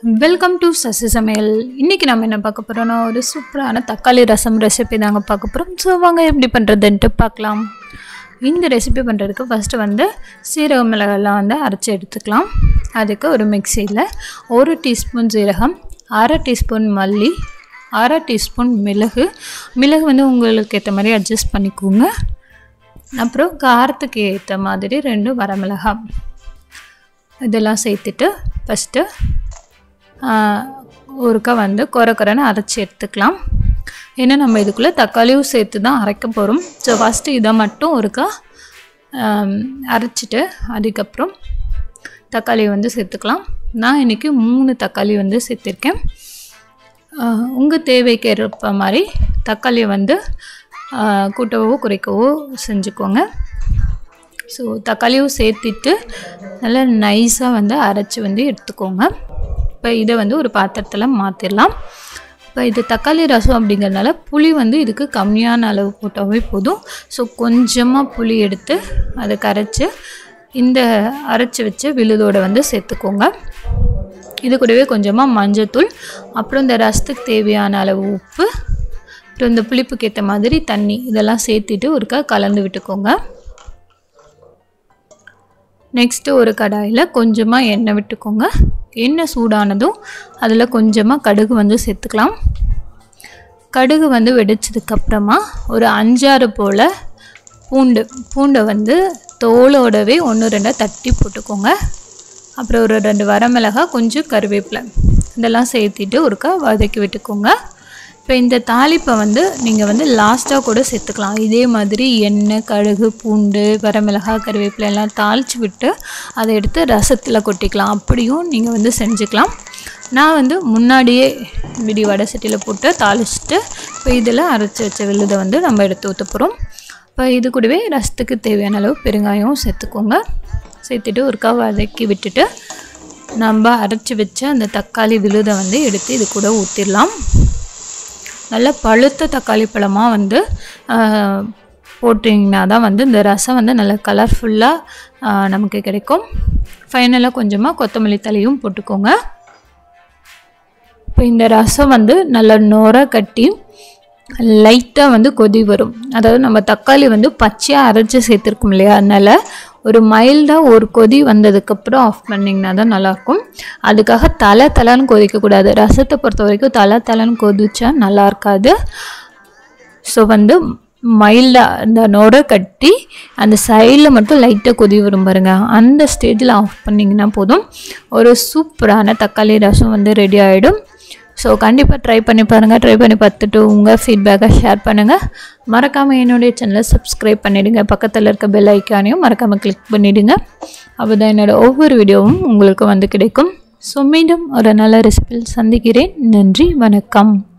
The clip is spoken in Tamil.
வெல்கம் டு சசி சமையல் இன்றைக்கி நம்ம என்ன பார்க்க போகிறோம்னா ஒரு சூப்பரான தக்காளி ரசம் ரெசிபி தாங்க பார்க்க போகிறோம் ஸோ வாங்க எப்படி பண்ணுறதுன்ட்டு பார்க்கலாம் இந்த ரெசிபி பண்ணுறதுக்கு ஃபஸ்ட்டு வந்து சீரக மிளகெல்லாம் வந்து அரைச்சி எடுத்துக்கலாம் அதுக்கு ஒரு மிக்சியில் ஒரு டீஸ்பூன் சீரகம் அரை டீஸ்பூன் மல்லி அரை டீஸ்பூன் மிளகு மிளகு வந்து உங்களுக்கு ஏற்ற மாதிரி அட்ஜஸ்ட் பண்ணிக்கோங்க அப்புறம் காரத்துக்கு ஏற்ற மாதிரி ரெண்டு வரமிளகாய் இதெல்லாம் சேர்த்துட்டு ஃபஸ்ட்டு ஒருக்கா வந்து குறை குறைன்னு அரைச்சி எடுத்துக்கலாம் ஏன்னா நம்ம இதுக்குள்ளே தக்காளியும் சேர்த்து தான் அரைக்க போகிறோம் ஸோ ஃபஸ்ட்டு இதை மட்டும் ஒருக்கா அரைச்சிட்டு அதுக்கப்புறம் தக்காளி வந்து சேர்த்துக்கலாம் நான் இன்றைக்கி மூணு தக்காளி வந்து சேர்த்துருக்கேன் உங்கள் தேவைக்கு ஏற்ப மாதிரி தக்காளியை வந்து கூட்டவோ குறைக்கவோ செஞ்சுக்கோங்க ஸோ தக்காளியும் சேர்த்துட்டு நல்லா நைஸாக வந்து அரைச்சி வந்து எடுத்துக்கோங்க இப்போ இதை வந்து ஒரு பாத்திரத்தில் மாற்றிடலாம் இப்போ இது தக்காளி ரசம் அப்படிங்கிறதுனால புளி வந்து இதுக்கு கம்மியான அளவு போட்டாவே போதும் ஸோ கொஞ்சமாக புளி எடுத்து அதை கரைச்சி இந்த அரைச்சி வச்ச விழுதோடு வந்து சேர்த்துக்கோங்க இது கூடவே கொஞ்சமாக மஞ்சத்தூள் அப்புறம் இந்த ரசத்துக்கு தேவையான அளவு உப்பு அப்புறம் இந்த புளிப்புக்கு ஏற்ற மாதிரி தண்ணி இதெல்லாம் சேர்த்துட்டு ஒருக்கா கலந்து விட்டுக்கோங்க நெக்ஸ்ட்டு ஒரு கடாயில் கொஞ்சமாக எண்ணெய் விட்டுக்கோங்க எண்ணெய் சூடானதும் அதில் கொஞ்சமாக கடுகு வந்து சேர்த்துக்கலாம் கடுகு வந்து வெடிச்சதுக்கப்புறமா ஒரு அஞ்சாறு போல் பூண்டு பூண்டை வந்து தோலோடவே ஒன்று ரெண்டாக தட்டி போட்டுக்கோங்க அப்புறம் ஒரு ரெண்டு வரமிளகாய் கொஞ்சம் கருவேப்பிலை இதெல்லாம் சேர்த்திட்டு ஒருக்கா வதக்கி விட்டுக்கோங்க இப்போ இந்த தாளிப்பை வந்து நீங்கள் வந்து லாஸ்ட்டாக கூட சேர்த்துக்கலாம் இதே மாதிரி எண்ணெய் கடுகு பூண்டு வரமிளகாய் கருவேப்பிலை எல்லாம் தாளித்து விட்டு அதை எடுத்து ரசத்தில் கொட்டிக்கலாம் அப்படியும் நீங்கள் வந்து செஞ்சுக்கலாம் நான் வந்து முன்னாடியே விடி வடை சட்டியில் போட்டு தாளிச்சிட்டு இப்போ இதில் அரைச்சி வச்ச விழுதை வந்து நம்ம எடுத்து ஊற்ற போகிறோம் இப்போ இது கூடவே ரசத்துக்கு தேவையான அளவு பெருங்காயம் சேர்த்துக்கோங்க சேர்த்துட்டு ஒருக்கா வதக்கி விட்டுட்டு நம்ம அரைச்சி வச்ச அந்த தக்காளி விழுதை வந்து எடுத்து இது கூட ஊற்றிடலாம் நல்ல பழுத்த தக்காளி பழமாக வந்து போட்டிங்கன்னா தான் வந்து இந்த ரசம் வந்து நல்ல கலர்ஃபுல்லாக நமக்கு கிடைக்கும் ஃபைனலாக கொஞ்சமாக கொத்தமல்லி தலையும் போட்டுக்கோங்க இப்போ இந்த ரசம் வந்து நல்லா நுர கட்டி லைட்டாக வந்து கொதி வரும் அதாவது நம்ம தக்காளி வந்து பச்சையாக அரைச்சி சேர்த்துருக்கோம் இல்லையா அதனால் ஒரு மைல்டாக ஒரு கொதி வந்ததுக்கப்புறம் ஆஃப் பண்ணிங்கன்னா தான் நல்லாயிருக்கும் அதுக்காக தலை தலைன்னு கொதிக்கக்கூடாது ரசத்தை பொறுத்த வரைக்கும் தலை தலைன்னு கொதிச்சா நல்லா இருக்காது ஸோ வந்து மைல்டாக அந்த நொரை கட்டி அந்த சைடில் மட்டும் லைட்டாக கொதி வரும் பாருங்க அந்த ஸ்டேஜில் ஆஃப் பண்ணிங்கன்னா போதும் ஒரு சூப்பரான தக்காளி ரசம் வந்து ரெடி ஆகிடும் ஸோ கண்டிப்பாக ட்ரை பண்ணி பாருங்கள் ட்ரை பண்ணி பார்த்துட்டு உங்கள் ஃபீட்பேக்கை ஷேர் பண்ணுங்கள் மறக்காமல் என்னுடைய சேனலை சப்ஸ்கிரைப் பண்ணிவிடுங்க பக்கத்தில் இருக்க பெல் ஐக்கானையும் மறக்காமல் கிளிக் பண்ணிவிடுங்க அப்போ தான் என்னோடய ஒவ்வொரு வீடியோவும் உங்களுக்கு வந்து கிடைக்கும் ஸோ மீண்டும் ஒரு நல்ல ரெசிபியில் சந்திக்கிறேன் நன்றி வணக்கம்